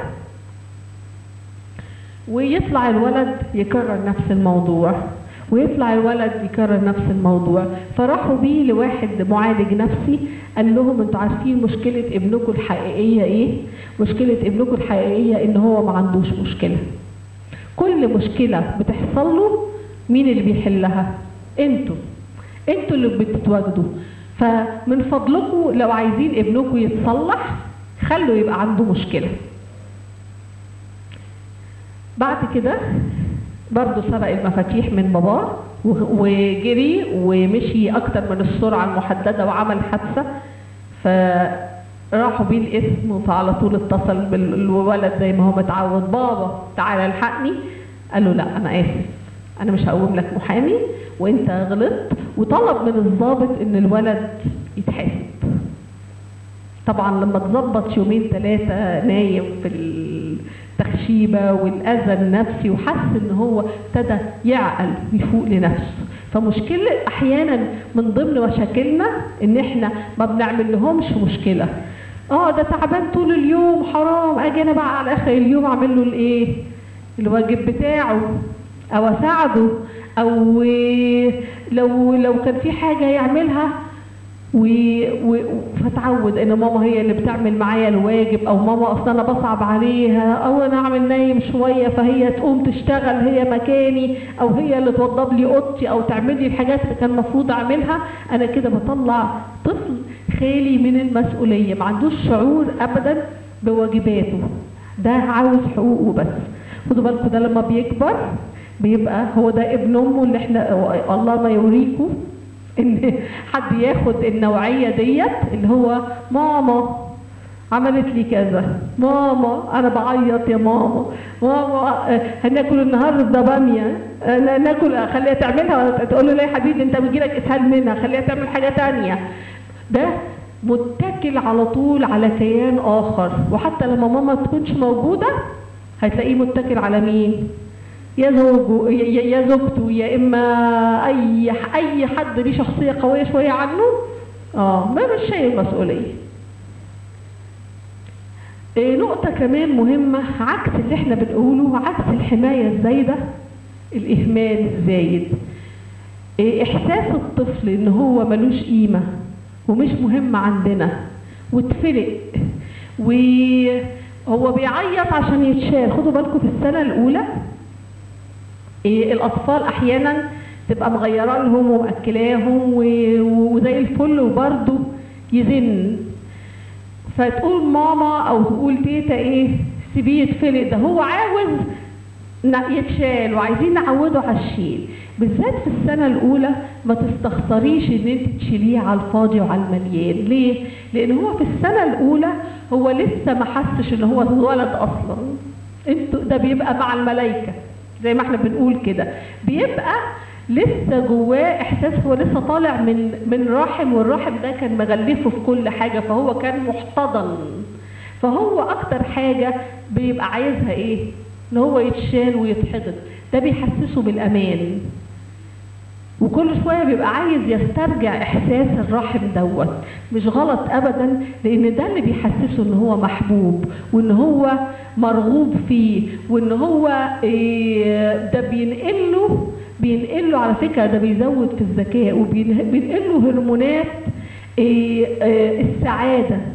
ويطلع الولد يكرر نفس الموضوع ويطلع الولد يكرر نفس الموضوع فراحوا بيه لواحد معالج نفسي قال لهم انتوا عارفين مشكلة ابنكم الحقيقية ايه مشكلة ابنكم الحقيقية ان هو ما عندوش مشكلة كل مشكلة بتحصل له مين اللي بيحلها انتوا انتوا اللي بتتواجدوا فمن فضلكم لو عايزين ابنكم يتصلح خلوا يبقى عنده مشكله بعد كده برضه سرق المفاتيح من باباه وجري ومشي اكتر من السرعه المحدده وعمل حادثه فراحوا بيه الاسم فعلى طول اتصل بالولد زي ما هو متعود بابا تعالى الحقني قال له لا انا اسف انا مش هقوم لك محامي وانت غلطت وطلب من الضابط ان الولد يتحاسب طبعا لما تظبط يومين ثلاثه نايم في التخشيبة والأذى النفسي وحس ان هو ابتدى يعقل ويفوق لنفسه فمشكلة احيانا من ضمن مشاكلنا ان احنا ما بنعمل لهمش مشكلة اه ده تعبان طول اليوم حرام اجي انا بقى على اخر اليوم اعمل له الايه الواجب بتاعه او اساعده او لو لو كان في حاجة يعملها و... و... فتعود ان ماما هي اللي بتعمل معايا الواجب او ماما اصلا انا بصعب عليها او انا اعمل نايم شويه فهي تقوم تشتغل هي مكاني او هي اللي توضب لي اوضتي او تعمل لي الحاجات اللي كان المفروض اعملها انا كده بطلع طفل خالي من المسؤوليه ما عندوش شعور ابدا بواجباته ده عاوز حقوقه بس خدوا بالكم ده لما بيكبر بيبقى هو ده ابن امه اللي احنا الله ما يوريكم ان حد ياخد النوعية ديت اللي هو ماما عملت لي كذا ماما انا بعيط يا ماما ماما هناكل النهارده باميه ناكل خليها تعملها تقول له لا يا حبيبي انت بيجيلك اسهال منها خليها تعمل حاجه تانية ده متكل على طول على كيان اخر وحتى لما ماما تكونش موجوده هتلاقيه متكل على مين يا زوجه يا زوجته يا اما اي اي حد ليه شخصيه قويه شويه عنه اه ما مش شايل مسؤوليه إيه نقطة كمان مهمة عكس اللي احنا بنقوله عكس الحماية الزايدة الإهمال الزايد إيه إحساس الطفل إن هو ملوش قيمة ومش مهم عندنا واتفلق وهو بيعيط عشان يتشال خدوا بالكم في السنة الأولى إيه الأطفال أحيانا تبقى مغيرة لهم ومأكلاهم وزي الفل وبرضه يزن فتقول ماما أو تقول تيتا إيه سيبيه يتفلق ده هو عاوز يتشال وعايزين نعوده على الشيل بالذات في السنة الأولى ما تستخسريش إن أنت تشيليه على الفاضي وعلى المليان ليه؟ لأن هو في السنة الأولى هو لسه ما حسش إن هو اتولد أصلا انتوا ده بيبقى مع الملائكة زي ما احنا بنقول كده بيبقى لسه جواه احساس هو لسه طالع من من رحم والرحم ده كان مغلفه في كل حاجه فهو كان محتضن فهو اكتر حاجه بيبقى عايزها ايه ان هو يتشال ويتحضن ده بيحسسه بالامان وكل شويه بيبقى عايز يسترجع احساس الرحم دوت مش غلط ابدا لان ده اللي بيحسسه ان هو محبوب وان هو مرغوب فيه وان هو إيه ده بينقله بينقله على فكره ده بيزود في الذكاء وبينقله هرمونات إيه إيه السعاده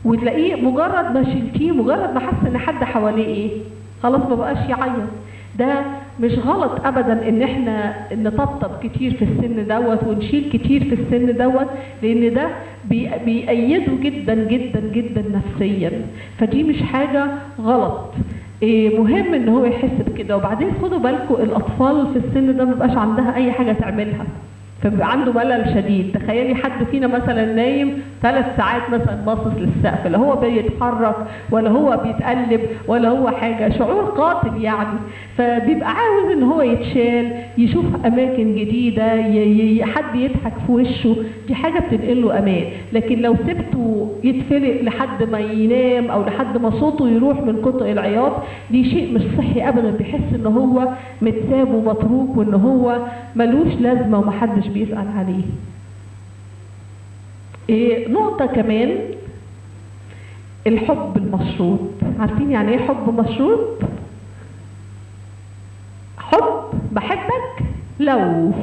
وتلاقيه مجرد ما شلتيه مجرد ما حس ان حد حواليه ايه خلاص ما بقاش يعيط ده مش غلط ابدا ان احنا نطبطب كتير في السن دوت ونشيل كتير في السن دوت لان ده بي- بيأيده جدا جدا جدا نفسيا فدي مش حاجة غلط إيه مهم ان هو يحس بكده وبعدين خدوا بالكم الاطفال في السن ده مبقاش عندها اي حاجة تعملها فبيبقى عنده ملل شديد تخيلي حد فينا مثلا نايم ثلاث ساعات مثلا باصص للسقف لا هو بيتحرك ولا هو بيتقلب ولا هو حاجه شعور قاتل يعني فبيبقى عاوز ان هو يتشال يشوف اماكن جديده ي- ي- حد يضحك في وشه دي حاجه بتنقل له امان لكن لو سبته يتفلق لحد ما ينام او لحد ما صوته يروح من كتر العياط دي شيء مش صحي ابدا بيحس ان هو متساب ومتروك وان هو ملوش لازمه ومحدش بيسال عليه إيه نقطه كمان الحب المشروط عارفين يعني ايه حب مشروط حب بحبك لو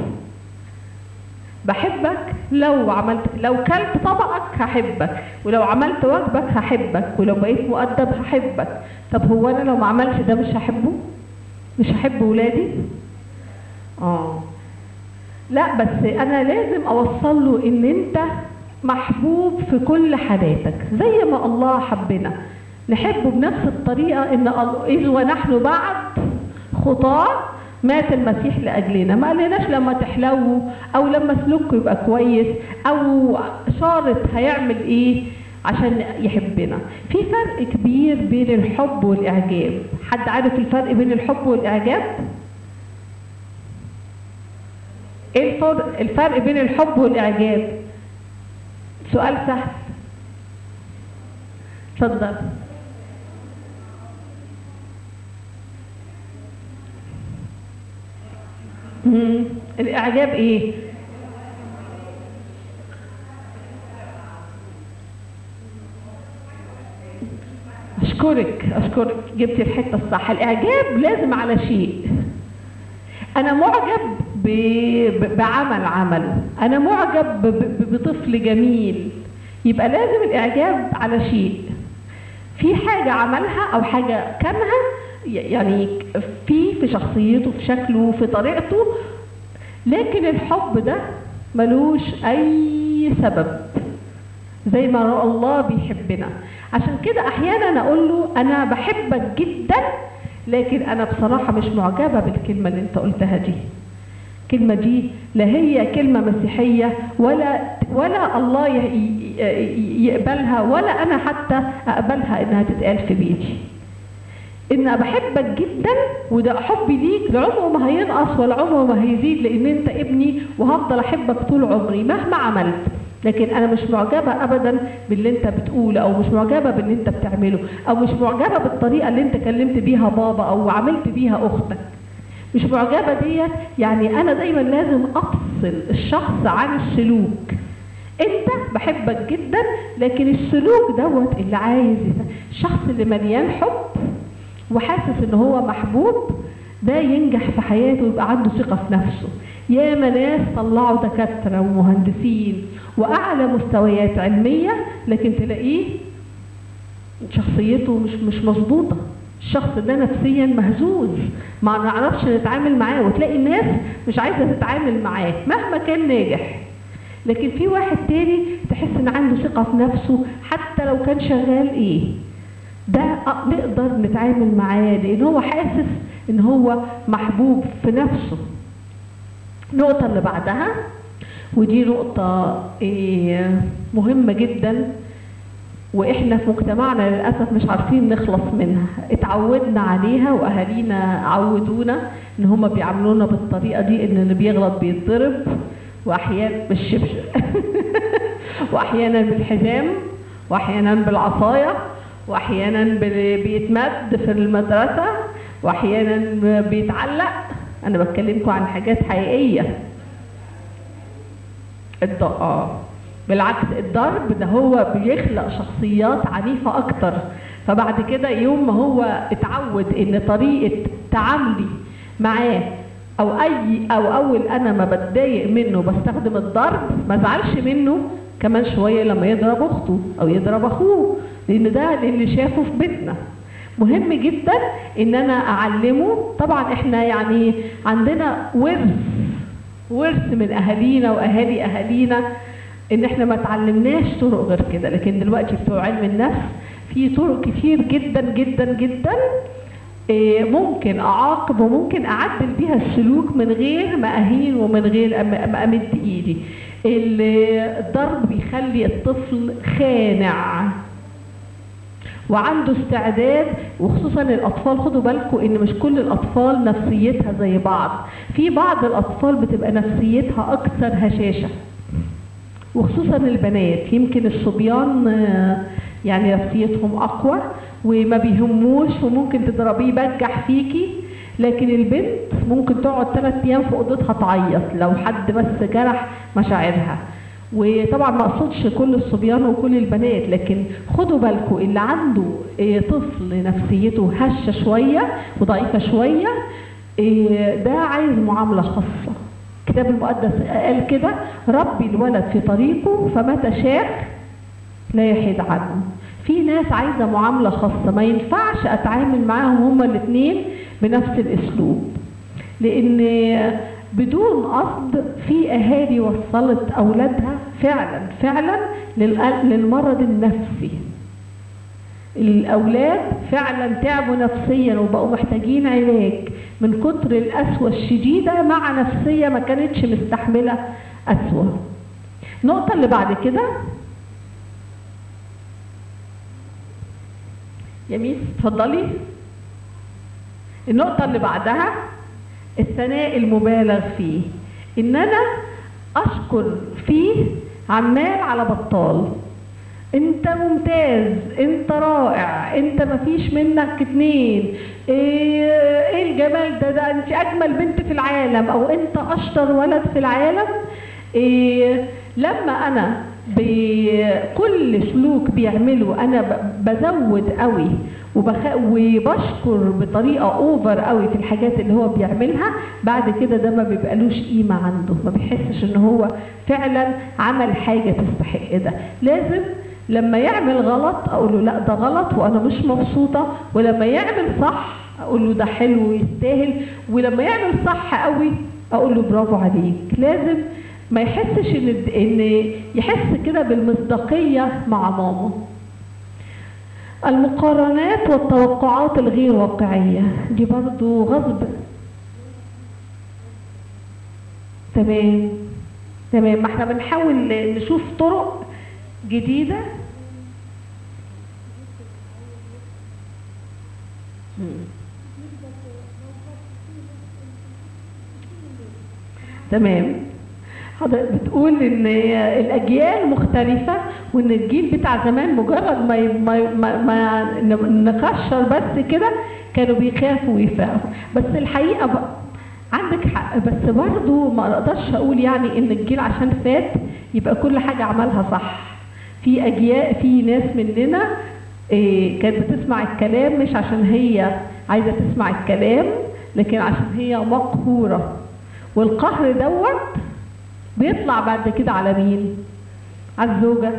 بحبك لو عملت لو كلت طبقك هحبك ولو عملت واجبك هحبك ولو بقيت مؤدب هحبك طب هو انا لو ما عملش ده مش هحبه مش هحب ولادي اه لا بس انا لازم اوصل له ان انت محبوب في كل حالاتك زي ما الله حبنا نحبه بنفس الطريقه ان ال- اذ ونحن بعد خطاه مات المسيح لاجلنا ما قالناش لما تحلو او لما سلوكه يبقى كويس او شارط هيعمل ايه عشان يحبنا في فرق كبير بين الحب والاعجاب حد عارف الفرق بين الحب والاعجاب ايه الفرق الفرق بين الحب والاعجاب سؤال سهل اتفضل مم. الاعجاب ايه اشكرك اشكرك جبتي الحته الصح الاعجاب لازم على شيء انا معجب ب... ب... بعمل عمله انا معجب ب... ب... بطفل جميل يبقى لازم الاعجاب على شيء في حاجه عملها او حاجه كانها ي- يعني في في شخصيته في شكله في طريقته لكن الحب ده ملوش اي سبب زي ما الله بيحبنا عشان كده احيانا اقول له انا بحبك جدا لكن انا بصراحه مش معجبه بالكلمه اللي انت قلتها دي الكلمه دي لا هي كلمه مسيحيه ولا ولا الله ي- ي- يقبلها ولا انا حتى اقبلها انها تتقال في بيتي ان بحبك جدا وده حبي ليك لعمره ما هينقص ولا عمره ما هيزيد لان انت ابني وهفضل احبك طول عمري مهما عملت لكن انا مش معجبه ابدا باللي انت بتقوله او مش معجبه باللي انت بتعمله او مش معجبه بالطريقه اللي انت كلمت بيها بابا او عملت بيها اختك مش معجبه ديت يعني انا دايما لازم افصل الشخص عن السلوك انت بحبك جدا لكن السلوك دوت اللي عايز الشخص اللي مليان حب وحاسس ان هو محبوب ده ينجح في حياته ويبقى عنده ثقة في نفسه ياما ناس طلعوا دكاترة ومهندسين وأعلى مستويات علمية لكن تلاقيه شخصيته مش مش مظبوطة الشخص ده نفسيا مهزوز ما نعرفش نتعامل معاه وتلاقي الناس مش عايزة تتعامل معاه مهما كان ناجح لكن في واحد تاني تحس ان عنده ثقة في نفسه حتى لو كان شغال ايه ده أ- نقدر نتعامل معاه لان هو حاسس ان هو محبوب في نفسه النقطة اللي بعدها ودي نقطة إيه، مهمة جدا واحنا في مجتمعنا للاسف مش عارفين نخلص منها اتعودنا عليها واهالينا عودونا ان هم بيعاملونا بالطريقه دي ان اللي بيغلط بيتضرب واحيانا بالشبشب واحيانا بالحزام واحيانا بالعصايه واحيانا بال- بيتمد في المدرسه واحيانا بيتعلق انا بتكلمكم عن حاجات حقيقيه الض... اه بالعكس الضرب ده هو بيخلق شخصيات عنيفة أكتر فبعد كده يوم ما هو اتعود إن طريقة تعاملي معاه أو أي أو أول أنا ما بتضايق منه بستخدم الضرب ما زعلش منه كمان شوية لما يضرب أخته أو يضرب أخوه لان ده اللي شافه في بيتنا مهم جدا ان انا اعلمه طبعا احنا يعني عندنا ورث ورث من اهالينا واهالي اهالينا ان احنا ما اتعلمناش طرق غير كده لكن دلوقتي بتوع علم النفس في طرق كتير جدا جدا جدا إيه، ممكن اعاقب وممكن اعدل بيها السلوك من غير ما اهين ومن غير أم- ما امد ايدي ال- الضرب بيخلي الطفل خانع وعنده استعداد وخصوصا الاطفال خدوا بالكم ان مش كل الاطفال نفسيتها زي بعض في بعض الاطفال بتبقى نفسيتها اكثر هشاشه وخصوصا البنات يمكن الصبيان آه، يعني نفسيتهم اقوى وما بيهموش وممكن تضربيه يبجح فيكي لكن البنت ممكن تقعد ثلاث ايام في اوضتها تعيط لو حد بس جرح مشاعرها وطبعا ما اقصدش كل الصبيان وكل البنات لكن خدوا بالكم اللي عنده آه، طفل نفسيته هشه شويه وضعيفه شويه آه، ده عايز معامله خاصه الكتاب المقدس قال كده ربي الولد في طريقه فمتى شاك لا يحيد عنه في ناس عايزه معامله خاصه ما ينفعش اتعامل معاهم هما الاثنين بنفس الاسلوب لان بدون قصد في اهالي وصلت اولادها فعلا فعلا للأ- للمرض النفسي الاولاد فعلا تعبوا نفسيا وبقوا محتاجين علاج من كتر القسوه الشديده مع نفسيه ما كانتش مستحمله قسوه النقطه اللي بعد كده يا ميس اتفضلي النقطه اللي بعدها الثناء المبالغ فيه ان انا اشكر فيه عمال على بطال انت ممتاز انت رائع انت مفيش منك اتنين ايه, ايه الجمال ده ده انت اجمل بنت في العالم او انت اشطر ولد في العالم إيه لما انا بكل سلوك بيعمله انا ب- بزود قوي وبخ... وبشكر بطريقه اوفر قوي في الحاجات اللي هو بيعملها بعد كده ده ما بيبقالوش قيمه عنده ما بيحسش ان هو فعلا عمل حاجه تستحق ده لازم لما يعمل غلط اقول له لا ده غلط وانا مش مبسوطه ولما يعمل صح اقول له ده حلو ويستاهل ولما يعمل صح قوي اقول له برافو عليك لازم ما يحسش ان ان يحس كده بالمصداقيه مع ماما المقارنات والتوقعات الغير واقعيه دي برضو غصب تمام تمام ما احنا بنحاول نشوف طرق جديده تمام حضرتك بتقول ان الاجيال مختلفه وان الجيل بتاع زمان مجرد ما ما ما, ما نكشر بس كده كانوا بيخافوا ويفاقوا بس الحقيقه بقى عندك حق بس برضو ما اقدرش اقول يعني ان الجيل عشان فات يبقى كل حاجه عملها صح في اجيال في ناس مننا إيه كانت بتسمع الكلام مش عشان هي عايزه تسمع الكلام لكن عشان هي مقهوره والقهر دوت بيطلع بعد كده على مين على الزوجة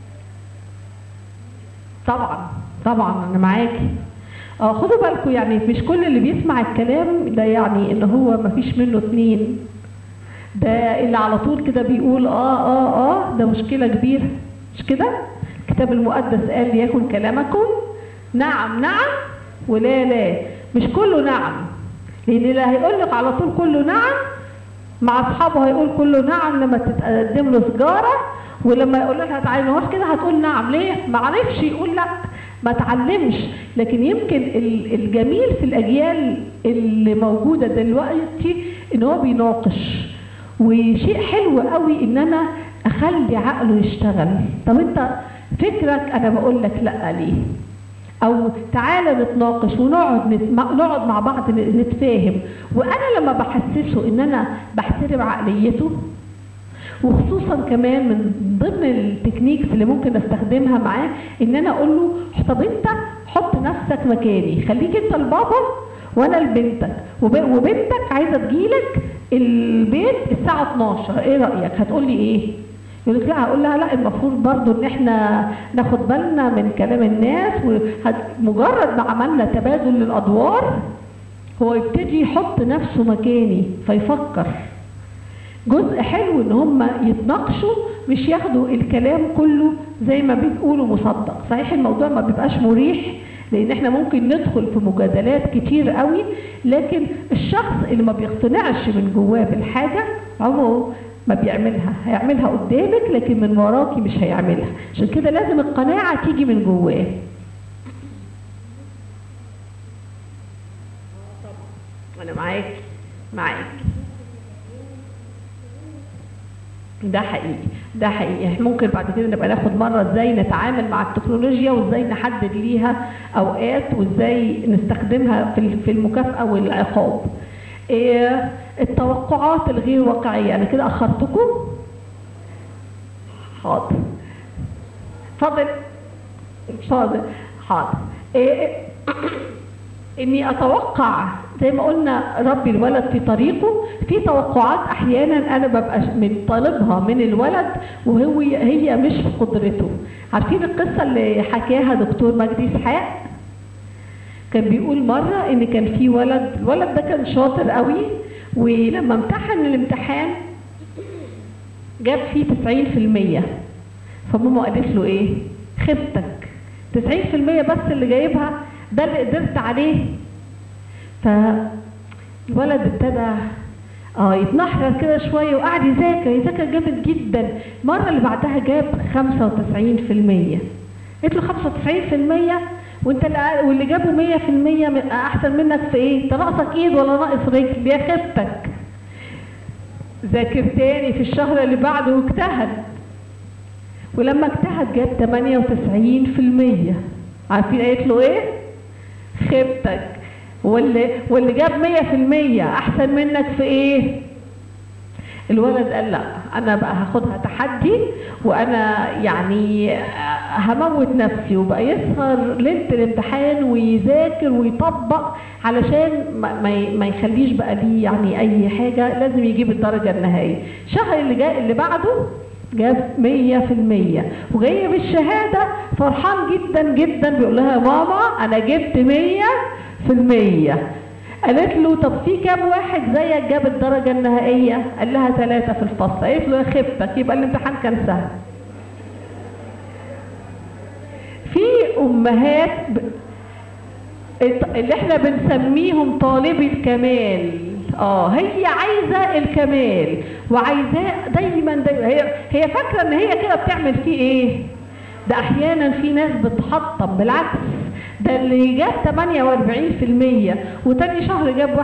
طبعا طبعا انا معاكي اه خدوا بالكم يعني مش كل اللي بيسمع الكلام ده يعني ان هو مفيش منه اتنين ده اللي على طول كده بيقول اه اه اه ده مشكلة كبيرة مش كده الكتاب المقدس قال ليكن كلامكم نعم نعم ولا لا مش كله نعم لان اللي هيقول لك على طول كله نعم مع اصحابه هيقول كله نعم لما تقدم له سيجاره ولما يقول لها تعالي نروح كده هتقول نعم ليه ما عرفش يقول لا ما اتعلمش لكن يمكن ال- الجميل في الاجيال اللي موجوده دلوقتي ان هو بيناقش وشيء حلو قوي ان انا اخلي عقله يشتغل طب انت فكرك انا بقول لك لا ليه او تعالى نتناقش ونقعد نتم... نقعد مع بعض ن- نتفاهم وانا لما بحسسه ان انا بحترم عقليته وخصوصا كمان من ضمن التكنيكس اللي ممكن استخدمها معاه ان انا اقول له طب انت حط نفسك مكاني خليك انت البابا وانا لبنتك وب- وبنتك عايزه تجيلك البيت الساعه 12 ايه رايك هتقول لي ايه يقول لك لا هقول لها لا المفروض برضو ان احنا ناخد بالنا من كلام الناس ومجرد ما عملنا تبادل للادوار هو يبتدي يحط نفسه مكاني فيفكر جزء حلو ان هم يتناقشوا مش ياخدوا الكلام كله زي ما بيقولوا مصدق صحيح الموضوع ما بيبقاش مريح لان احنا ممكن ندخل في مجادلات كتير قوي لكن الشخص اللي ما بيقتنعش من جواه بالحاجه عمره ما بيعملها هيعملها قدامك لكن من وراكي مش هيعملها عشان كده لازم القناعه تيجي من جواه انا معاك معاك ده حقيقي ده حقيقي ممكن بعد كده نبقى ناخد مره ازاي نتعامل مع التكنولوجيا وازاي نحدد ليها اوقات وازاي نستخدمها في في المكافاه والعقاب إيه التوقعات الغير واقعيه انا كده اخرتكم حاضر فاضل فاضل حاضر إيه اني اتوقع زي ما قلنا ربي الولد في طريقه في توقعات احيانا انا ببقى من طالبها من الولد وهو هي مش في قدرته عارفين القصه اللي حكاها دكتور مجدي اسحاق كان بيقول مره ان كان في ولد الولد ده كان شاطر قوي ولما امتحن الامتحان جاب فيه 90% فماما قالت له ايه خبتك 90% بس اللي جايبها ده اللي قدرت عليه فالولد ابتدى اه يتنحرر كده شويه وقعد يذاكر يذاكر جامد جدا المره اللي بعدها جاب 95% قلت له 95% وانت اللي واللي جابوا 100% احسن منك في ايه؟ انت ناقصك ايد ولا ناقص رجل؟ يا خيبتك. ذاكر تاني في الشهر اللي بعده واجتهد. ولما اجتهد جاب 98% عارفين قالت له ايه؟ خيبتك واللي واللي جاب 100% احسن منك في ايه الولد قال لا انا بقى هاخدها تحدي وانا يعني هموت نفسي وبقى يسهر ليله الامتحان ويذاكر ويطبق علشان ما, ما يخليش بقى ليه يعني اي حاجه لازم يجيب الدرجه النهائيه الشهر اللي جاي اللي بعده جاب 100% وجاي بالشهاده فرحان جدا جدا بيقول لها يا ماما انا جبت 100% قالت له طب في كام واحد زيك جاب الدرجة النهائية؟ قال لها ثلاثة في الفصل، قالت له يا خيبتك يبقى الامتحان كان سهل. في أمهات ب... اللي احنا بنسميهم طالبي الكمال اه هي عايزه الكمال وعايزاه دايما, دايما هي هي فاكره ان هي كده بتعمل فيه ايه ده احيانا في ناس بتحطم بالعكس ده اللي جاب 48% وتاني شهر جاب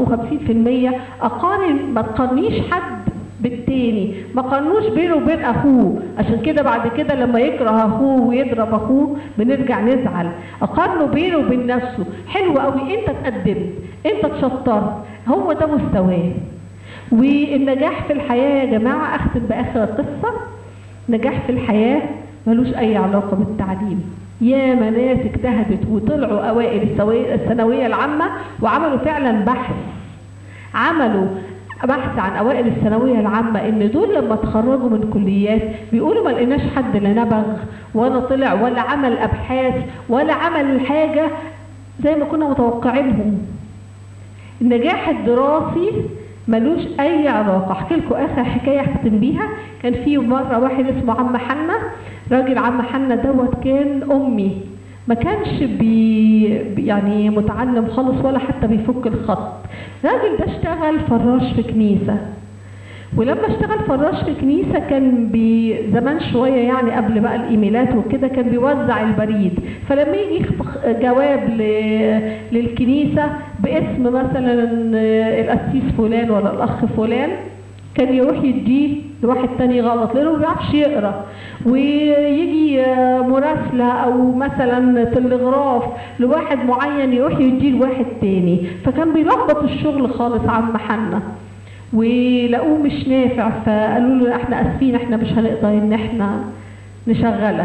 51% اقارن ما تقارنيش حد بالتاني ما قارنوش بينه وبين اخوه عشان كده بعد كده لما يكره اخوه ويضرب اخوه بنرجع نزعل اقارنه بينه وبين نفسه حلو قوي انت اتقدمت انت اتشطرت هو ده مستواه والنجاح في الحياه يا جماعه اختم باخر القصه نجاح في الحياه ملوش اي علاقه بالتعليم ياما ناس اجتهدت وطلعوا اوائل الثانويه العامه وعملوا فعلا بحث عملوا بحث عن اوائل الثانويه العامه ان دول لما اتخرجوا من كليات بيقولوا ما لقيناش حد لا نبغ ولا طلع ولا عمل ابحاث ولا عمل حاجه زي ما كنا متوقعينهم النجاح الدراسي ملوش اي علاقه احكي لكم اخر حكايه اختم بيها كان في مره واحد اسمه عم حنا راجل عم حنا دوت كان امي ما كانش بي يعني متعلم خالص ولا حتى بيفك الخط الراجل ده اشتغل فراش في كنيسه ولما اشتغل فراش في كنيسة كان زمان شوية يعني قبل بقى الإيميلات وكده كان بيوزع البريد فلما يجي جواب للكنيسة باسم مثلا القسيس فلان ولا الأخ فلان كان يروح يديه لواحد تاني غلط لانه ما بيعرفش يقرا ويجي مراسله او مثلا تلغراف لواحد معين يروح يديه لواحد تاني فكان بيلخبط الشغل خالص عم حنا ولقوه مش نافع فقالوا له احنا اسفين احنا مش هنقدر ان احنا نشغلك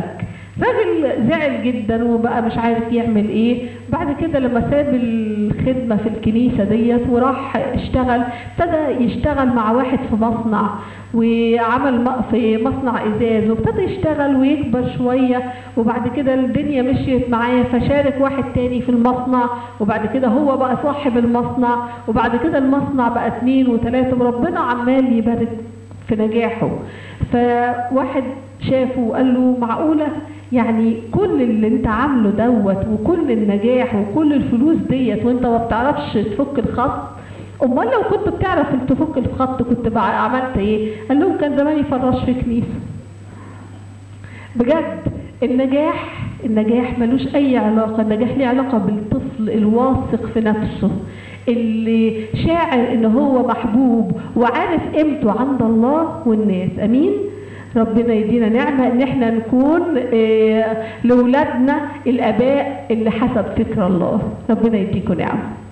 راجل زعل جدا وبقى مش عارف يعمل ايه بعد كده لما ساب الخدمة في الكنيسة ديت وراح اشتغل ابتدى يشتغل مع واحد في مصنع وعمل م- في مصنع ازاز وابتدى يشتغل ويكبر شوية وبعد كده الدنيا مشيت معاه فشارك واحد تاني في المصنع وبعد كده هو بقى صاحب المصنع وبعد كده المصنع بقى اتنين وتلاتة وربنا عمال يبارك في نجاحه فواحد شافه وقال له معقولة يعني كل اللي انت عامله دوت وكل النجاح وكل الفلوس ديت وانت ما بتعرفش تفك الخط امال لو كنت بتعرف تفك الخط كنت بقى عملت ايه قال لهم كان زماني فراش في كنيسه بجد النجاح النجاح ملوش اي علاقه النجاح ليه علاقه بالطفل الواثق في نفسه اللي شاعر ان هو محبوب وعارف قيمته عند الله والناس امين ربنا يدينا نعمة ان احنا نكون آه، لولادنا الاباء اللي حسب فكر الله ربنا يديكم نعمة